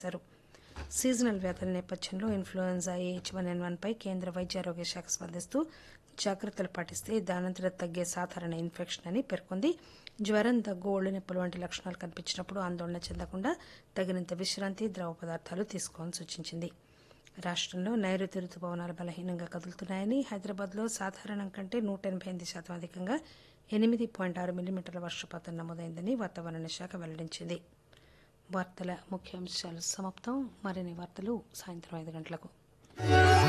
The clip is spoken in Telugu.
చేశారు సీజనల్ వ్యాధుల నేపథ్యంలో influenza AH one N one పై కేంద్ర వైద్య ఆరోగ్య శాఖ స్పందిస్తూ జాగ్రత్తలు పాటిస్తే దానంతట తగ్గే సాధారణ ఇన్ఫెక్షన్ అని పేర్కొంది జ్వరం దగ్గు ఒళ్ళు నొప్పులు వంటి లక్షణాలు కనిపించినప్పుడు ఆందోళన చెందకుండా తగినంత విశ్రాంతి ద్రవ పదార్థాలు తీసుకోవాలని సూచించింది రాష్టంలో నైరుతి రుతుపవనాలు బలహీనంగా కదులుతున్నాయని హైదరాబాద్లో సాధారణం కంటే నూట ఎనభై ఎనిమిది శాతం అధికంగా ఎనిమిది పాయింట్ ఆరు మిల్లీమీటర్ల వర్షపాతం నమోదైందని వాతావరణ శాఖ వెల్లడించింది వార్తల ముఖ్యాంశాలు సమాప్తం మరిన్ని వార్తలు సాయంత్రం ఐదు గంటలకు